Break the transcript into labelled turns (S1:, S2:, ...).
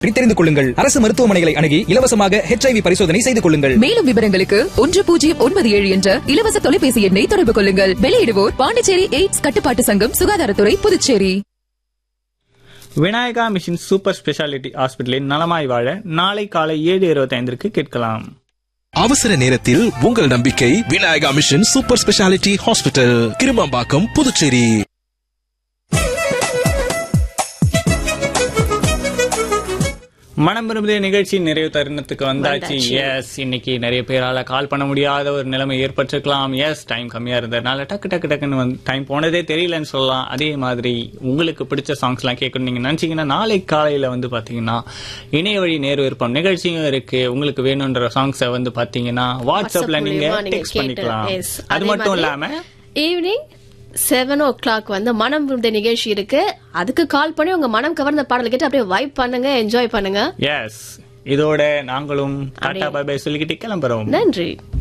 S1: தெரிந்து கொள்ளுங்கள் அரசு மருத்துவமனைகளை அணுகி இலவசமாக ஹெச்ஐவி பரிசோதனை செய்து கொள்ளுங்கள்
S2: மேலும் விவரங்களுக்கு ஒன்று பூஜ்ஜியம் ஒன்பது ஏழு என்ற இலவச தொலைபேசி எண்ணை தொடர்பு கொள்ளுங்கள் வெளியிடுவோர் பாண்டிச்சேரி எய்ட்ஸ் கட்டுப்பாட்டு சங்கம் சுகாதாரத்துறை Puducherry
S3: Vinayaka mission super speciality ஹாஸ்பிட்டலின் நலமாய் வாழ நாளை காலை ஏழு இருபத்தைந்திற்கு கேட்கலாம்
S4: அவசர நேரத்தில் உங்கள் நம்பிக்கை Vinayaka mission super speciality hospital Kirumampakkam Puducherry
S3: மனம் விரும்பிய நிகழ்ச்சி நிறைவு தருணத்துக்கு வந்தாச்சு எஸ் இன்னைக்கு நிறைய பேரால கால் பண்ண முடியாத ஒரு நிலைமை ஏற்பட்டிருக்கலாம் எஸ் டைம் கம்மியா இருந்ததுனால டக்கு டக்கு டக்குன்னு வந்து டைம் போனதே தெரியலன்னு சொல்லலாம் அதே மாதிரி உங்களுக்கு பிடிச்ச சாங்ஸ் எல்லாம் கேட்கணும் நீங்க நினைச்சீங்கன்னா நாளை காலையில வந்து பாத்தீங்கன்னா இணைய வழி நேரு விருப்பம் நிகழ்ச்சியும் இருக்கு உங்களுக்கு வேணும்ன்ற சாங்ஸை வந்து பாத்தீங்கன்னா வாட்ஸ்அப்ல நீங்க
S5: மூலியமா நீங்க
S3: டெக்ஸ்ட் பண்ணிக்கலாம்
S5: கேட்டு- yes.
S3: அது
S5: அதே
S3: மட்டும்
S5: மாதிரி
S3: இல்லாம
S5: ஈவினிங் செவன் ஓ கிளாக் வந்து மனம் விருந்த நிகழ்ச்சி இருக்கு அதுக்கு கால் பண்ணி உங்க மனம் கவர்ந்த பாடல் கேட்டு அப்படியே வைப் பண்ணுங்க என்ஜாய் பண்ணுங்க
S3: எஸ் இதோட நாங்களும் டாடா பை பை சொல்லிக்கிட்டு கிளம்புறோம்
S5: நன்றி